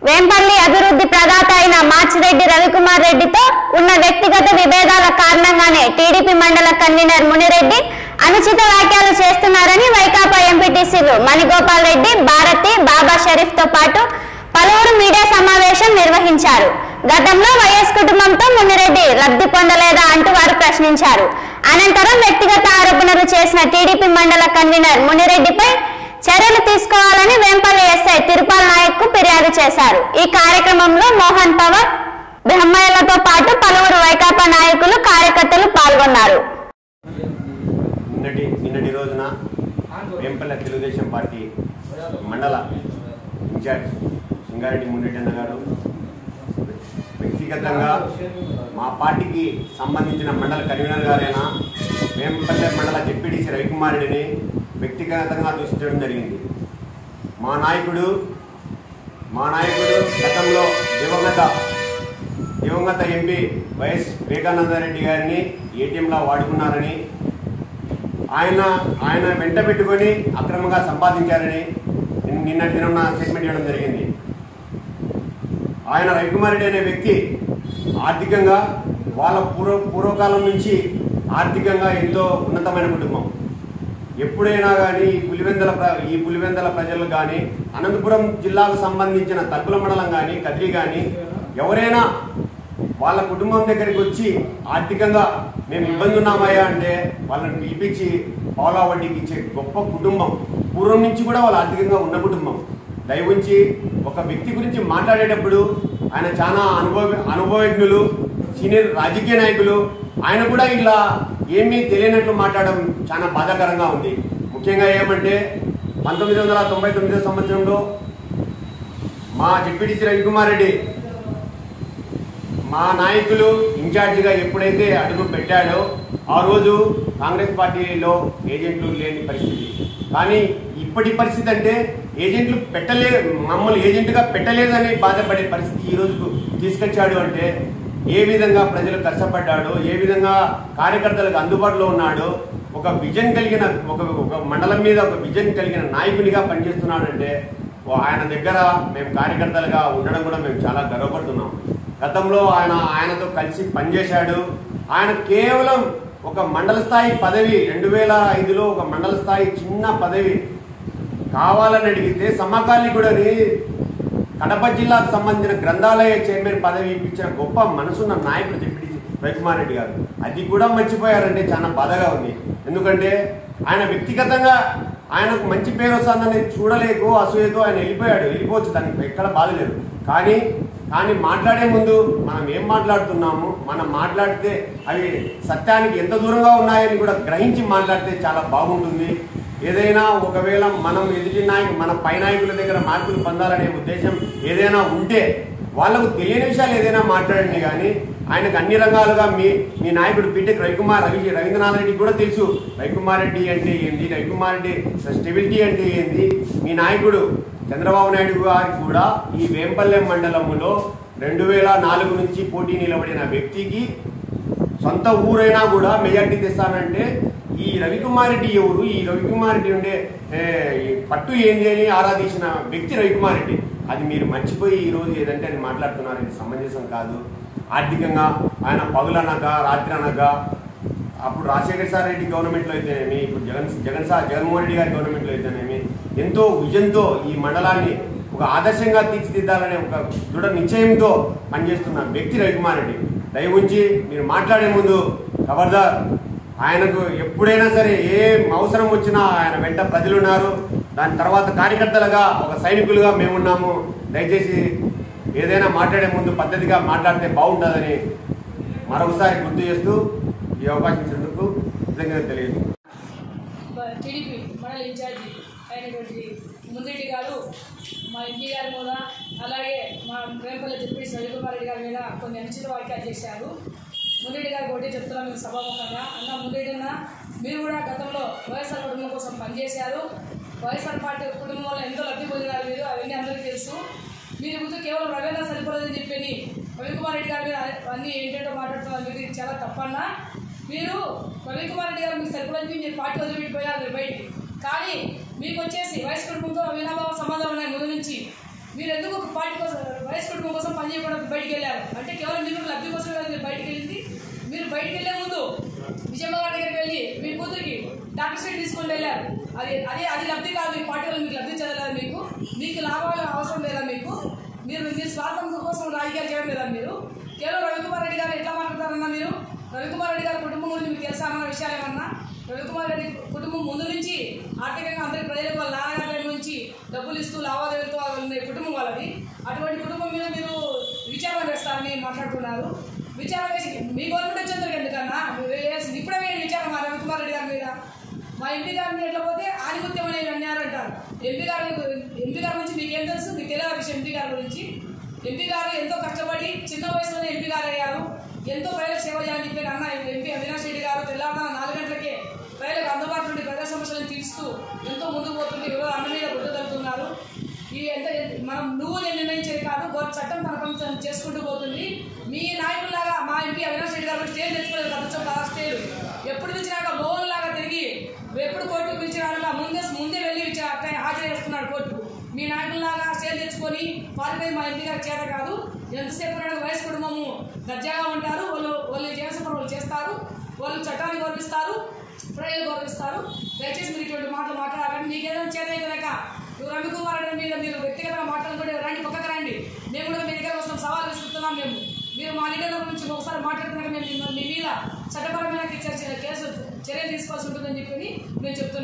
వేంపల్లి అభివృద్ధి ప్రదాత అయిన మార్చిరెడ్డి రవికుమార్ రెడ్డితో ఉన్న వ్యక్తిగత విభేదాల కారణంగానే టీడీపీ మండల కన్వీనర్ మునిరెడ్డి అనుచిత వ్యాఖ్యలు చేస్తున్నారని వైకాపా ఎంపీటీసీలు మణిగోపాల్ రెడ్డి భారతి బాబా షరీఫ్ తో పాటు పలువురు మీడియా సమావేశం నిర్వహించారు గతంలో వైఎస్ కుటుంబంతో మునిరెడ్డి లబ్ధి పొందలేదా అంటూ వారు ప్రశ్నించారు అనంతరం వ్యక్తిగత ఆరోపణలు చేసిన టీడీపీ మండల కన్వీనర్ మునిరెడ్డిపై చర్యలు తీసుకోవాలని వేంపల్లి ఎస్ఐ తిరుపాల్ నాయక్ కు ఫిర్యాదు చేశారు ఈ కార్యక్రమంలో మోహన్ పవర్ బ్రహ్మయ్యలతో పాటు పలువురు వైకాపా నాయకులు కార్యకర్తలు పాల్గొన్నారు నిన్నటి నిన్నటి రోజున వేంపల్లె తెలుగుదేశం పార్టీ మండల ఇన్ఛార్జ్ సింగారెడ్డి మున్నెట్టన్న గారు వ్యక్తిగతంగా మా పార్టీకి సంబంధించిన మండల కన్వీనర్ గారైన వేంపల్లె మండల జెడ్పీటీసీ రవికుమార్ రెడ్డిని వ్యక్తిగతంగా దూషించడం జరిగింది మా నాయకుడు మా నాయకుడు గతంలో దివంగత దివంగత ఎంపీ వైఎస్ వివేకానందరెడ్డి గారిని ఏటీఎంలా వాడుకున్నారని ఆయన ఆయన వెంట పెట్టుకొని అక్రమంగా సంపాదించారని నిన్న- నిన్నటి దినం నా స్టేట్మెంట్ ఇవ్వడం జరిగింది ఆయన రవికుమార్ రెడ్డి అనే వ్యక్తి ఆర్థికంగా వాళ్ళ పూర్వ పూర్వకాలం నుంచి ఆర్థికంగా ఎంతో ఉన్నతమైన కుటుంబం ఎప్పుడైనా కానీ ఈ పులివెందల ప్ర- ఈ పులివెందల ప్రజలు కానీ అనంతపురం జిల్లాకు సంబంధించిన తలుపుల మండలం కానీ కద్రి కానీ ఎవరైనా వాళ్ళ కుటుంబం దగ్గరికి వచ్చి ఆర్థికంగా మేము ఇబ్బంది ఉన్నామయ్యా అంటే వాళ్ళని పిలిపించి పావులా వడ్డీకి ఇచ్చే గొప్ప కుటుంబం పూర్వం నుంచి కూడా వాళ్ళు ఆర్థికంగా ఉన్న కుటుంబం దయవుంచి ఒక వ్యక్తి గురించి మాట్లాడేటప్పుడు ఆయన చాలా అనుభవ అనుభవజ్ఞులు సీనియర్ రాజకీయ నాయకులు ఆయన కూడా ఇలా ఏమీ తెలియనట్లు మాట్లాడడం చాలా బాధాకరంగా ఉంది ముఖ్యంగా ఏమంటే పంతొమ్మిది వందల తొంభై తొమ్మిదో సంవత్సరంలో మా డిప్యూటీసీ రవికుమార్ రెడ్డి మా నాయకులు ఇన్ఛార్జిగా ఎప్పుడైతే అడుగు పెట్టాడో ఆ రోజు కాంగ్రెస్ పార్టీలో ఏజెంట్లు లేని పరిస్థితి కానీ ఇప్పటి పరిస్థితి అంటే ఏజెంట్లు పెట్టలే మమ్మల్ని ఏజెంట్గా పెట్టలేదని బాధపడే పరిస్థితి ఈ రోజుకు తీసుకొచ్చాడు అంటే ఏ విధంగా ప్రజలు కష్టపడ్డాడో ఏ విధంగా కార్యకర్తలకు అందుబాటులో ఉన్నాడో ఒక విజన్ కలిగిన ఒక ఒక మండలం మీద ఒక విజన్ కలిగిన నాయకునిగా పనిచేస్తున్నాడంటే ఓ ఆయన దగ్గర మేము కార్యకర్తలుగా ఉండడం కూడా మేము చాలా గర్వపడుతున్నాం గతంలో ఆయన ఆయనతో కలిసి పనిచేశాడు ఆయన కేవలం ఒక మండల స్థాయి పదవి రెండు వేల ఐదులో ఒక మండల స్థాయి చిన్న పదవి కావాలని అడిగితే సమకాలీకుడని కడప జిల్లాకు సంబంధించిన గ్రంథాలయ చైర్మన్ పదవి ఇప్పించిన గొప్ప మనసున్న నాయకుడు డిప్యూటీ రవికుమార్ రెడ్డి గారు అది కూడా మర్చిపోయారంటే చాలా బాధగా ఉంది ఎందుకంటే ఆయన వ్యక్తిగతంగా ఆయనకు మంచి పేరు వస్తుందని చూడలేకు అసూయతో ఆయన వెళ్ళిపోయాడు వెళ్ళిపోవచ్చు దానికి ఎక్కడ బాధ లేదు కానీ కానీ మాట్లాడే ముందు మనం ఏం మాట్లాడుతున్నాము మనం మాట్లాడితే అవి సత్యానికి ఎంత దూరంగా ఉన్నాయని కూడా గ్రహించి మాట్లాడితే చాలా బాగుంటుంది ఏదైనా ఒకవేళ మనం ఎదుటి నాయకు మన పై నాయకుల దగ్గర మార్పులు పొందాలనే ఉద్దేశం ఏదైనా ఉంటే వాళ్ళకు తెలియని విషయాలు ఏదైనా మాట్లాడండి కానీ ఆయనకు అన్ని రంగాలుగా మీ మీ నాయకుడు బీటెక్ రవికుమార్ రవి రవీంద్రనాథ్ రెడ్డి కూడా తెలుసు రవికుమార్ రెడ్డి అంటే ఏంది రవికుమార్ రెడ్డి స్టెబిలిటీ అంటే ఏంది మీ నాయకుడు చంద్రబాబు నాయుడు గారికి కూడా ఈ వేంపల్లెం మండలములో రెండు వేల నాలుగు నుంచి పోటీ నిలబడిన వ్యక్తికి సొంత ఊరైనా కూడా మెజార్టీ తెస్తానంటే ఈ రవికుమార్ రెడ్డి ఎవరు ఈ రవికుమార్ రెడ్డి ఉండే ఏ, ఈ పట్టు ఏంది అని ఆరాధించిన వ్యక్తి రవికుమార్ రెడ్డి అది మీరు మర్చిపోయి ఈ రోజు ఏదంటే అది మాట్లాడుతున్నారు ఇది సమంజసం కాదు ఆర్థికంగా ఆయన పగులనక రాత్రి అనక అప్పుడు రాజశేఖర సార్ రెడ్డి గవర్నమెంట్లో అయితేనేమి ఇప్పుడు జగన్ జగన్ సార్ జగన్మోహన్ రెడ్డి గారి గవర్నమెంట్లో అయితేనేమి ఎంతో విజన్తో ఈ మండలాన్ని ఒక ఆదర్శంగా తీర్చిదిద్దాలనే ఒక దృఢ నిశ్చయంతో పనిచేస్తున్న వ్యక్తి రవికుమార్ రెడ్డి దయ ఉంచి మీరు మాట్లాడే ముందు ఖబర్దార్ ఆయనకు ఎప్పుడైనా సరే ఏ అవసరం వచ్చినా ఆయన వెంట ప్రజలు ఉన్నారు దాని తర్వాత కార్యకర్తలుగా ఒక సైనికులుగా మేమున్నాము దయచేసి ఏదైనా మాట్లాడే ముందు పద్ధతిగా మాట్లాడితే బాగుంటుందని మరొకసారి గుర్తు చేస్తూ ఈ అవకాశం ఇచ్చినందుకు కృతజ్ఞత తెలియదు టీడీపీ మండల ఇన్ఛార్జి అయినటువంటి ముందరెడ్డి గారు మా ఎంపీ గారి మీద అలాగే మా వేంపల్లి చెప్పి రవికుమార్ రెడ్డి గారి మీద కొన్ని అనుచిత వ్యాఖ్యలు చేశారు ముందరెడ్డి గారికి ఒకటే చెప్తున్నాం మేము సభాముఖంగా అన్న ముందరెడ్డి అన్న మీరు కూడా గతంలో వైఎస్ఆర్ కుటుంబం కోసం పనిచేశారు వైఎస్ఆర్ పార్టీ కుటుంబం వల్ల ఎంతో లబ్ధి పొందినారు మీరు అవన్నీ అందరికీ తెలుసు మీరు ముందు కేవలం రవీంద్ర సరిపోలేదని చెప్పి రవికుమార్ రెడ్డి గారి మీద అన్నీ ఏంటంటో మాట్లాడుతున్నారు మీరు ఇది చాలా తప్పన్నా మీరు రవికుమార్ రెడ్డి గారు మీకు సరిపోలేదని మీరు పార్టీ వదిలిపెట్టిపోయారు మీరు బయటికి కానీ మీకు వచ్చేసి వయసు కుటుంబంతో అవినాభావ సంబంధాలు ఉన్నాయి ముందు నుంచి మీరు ఎందుకు ఒక పార్టీ కోసం చేయకుండా బయటికి వెళ్ళారు అంటే కేవలం మీరు లబ్ధి కోసం కదా మీరు బయటికి వెళ్ళింది మీరు బయటికి వెళ్ళే ముందు విజయమ్మ గారి దగ్గరికి వెళ్ళి మీ కూతురికి డాక్టర్ సీట్ తీసుకొని వెళ్ళారు అది అదే అది లబ్ధి కాదు మీ పార్టీ వాళ్ళు మీకు లబ్ధి చదవలేదు మీకు మీకు లాభాలు అవసరం లేదా మీకు మీరు మీ స్వార్థం కోసం రాజకీయాలు చేయడం లేదా మీరు కేవలం రవికుమార్ రెడ్డి గారు ఎట్లా మాట్లాడతారన్నా మీరు రవికుమార్ రెడ్డి గారి కుటుంబం గురించి మీకు తెలుసా అన్న విషయాలు ఏమన్నా రవికుమార్ రెడ్డి కుటుంబం ముందు నుంచి ఆర్థికంగా అందరి ప్రజలకు వాళ్ళ నాన్నగారి నుంచి డబ్బులు ఇస్తూ లావాదేవీలతో ఉన్న కుటుంబం వాళ్ళది అటువంటి కుటుంబం మీద మీరు విచారణ వేస్తారని మాట్లాడుతున్నారు విచారణ వేసి మీ గవర్నమెంట్ వచ్చేందుకు ఎందుకన్నా మీరు వేసి- ఇప్పుడే వేయండి విచారణ మా రవికుమార్ రెడ్డి గారి మీద మా ఎంపీ గారిని ఎట్లా పోతే ఆధిపత్యం అనేది అన్నారు అంటారు ఎంపీ గారి ఎంపీ గారి గురించి మీకు ఏం తెలుసు మీకు తెలియదు విషయం ఎంపీ గారి గురించి ఎంపీ గారు ఎంతో కష్టపడి చిన్న వయసులోనే ఎంపీ గారు అయ్యారు ఎంతో ప్రజలకు సేవ చేయాలని చెప్పి అన్న ఎంపీ అవినాష్ రెడ్డి గారు తెల్లారున నాలుగు గంటలకే ప్రజలకు అందుబాటులో ఉండి ప్రజా సమస్యలను తీరుస్తూ ఎంతో ముందుకు పోతుంది ఈరోజు అన్న మీద గుడ్డ తగ్గుతున్నారు ఈ ఎంత మనం నువ్వు నేను నిర్ణయించేది కాదు గో- చట్టం తన పని తను చేసుకుంటూ పోతుంది మీ నాయకుల్లాగా మా ఎంపీ అవినాష్ రెడ్డి గారు స్టేజ్ తెచ్చుకోలేదు ప్రపంచం కాదు స్టేజ్ ఎప్పుడు పిలిచినాక మోహన్ లాగా తిరిగి ఎప్పుడు కోర్టుకు పిలిచినాక ముందే ముందే వెళ్ళి విచా- అక్కడ హాజరు చేస్తున్నాడు కోర్టు మీ నాయకుల్లాగా స్టేజ్ తెచ్చుకొని పారిపోయి మా ఇంటి గారి చేత కాదు ఎంతసేపు అయినా వయసు కుటుంబము దర్జాగా ఉంటారు వాళ్ళు వాళ్ళు చేసిన వాళ్ళు చేస్తారు వాళ్ళు చట్టాన్ని గౌరవిస్తారు ప్రజలు గౌరవిస్తారు దయచేసి మీరు ఇటువంటి మాటలు మాట్లాడకండి మీకు ఏదైనా చేత అయితే కనుక నువ్వు రవికుమార్ రెడ్డి మీద మీరు వ్యక్తిగతంగా మాట్లాడుకుంటే రండి పక్కకు రండి మేము కూడా మీ దగ్గర వస్తాం సవాల్ విస్తున్నాం మేము మీరు మా లీడర్ల గురించి ఒకసారి మాట్లాడుతున్నాక మేము మీ- మీ మీద చట్టపరమైన చర్చ కేసు చర్య తీసుకోవాల్సి ఉంటుందని చెప్పి మేము చెప్తున్నాం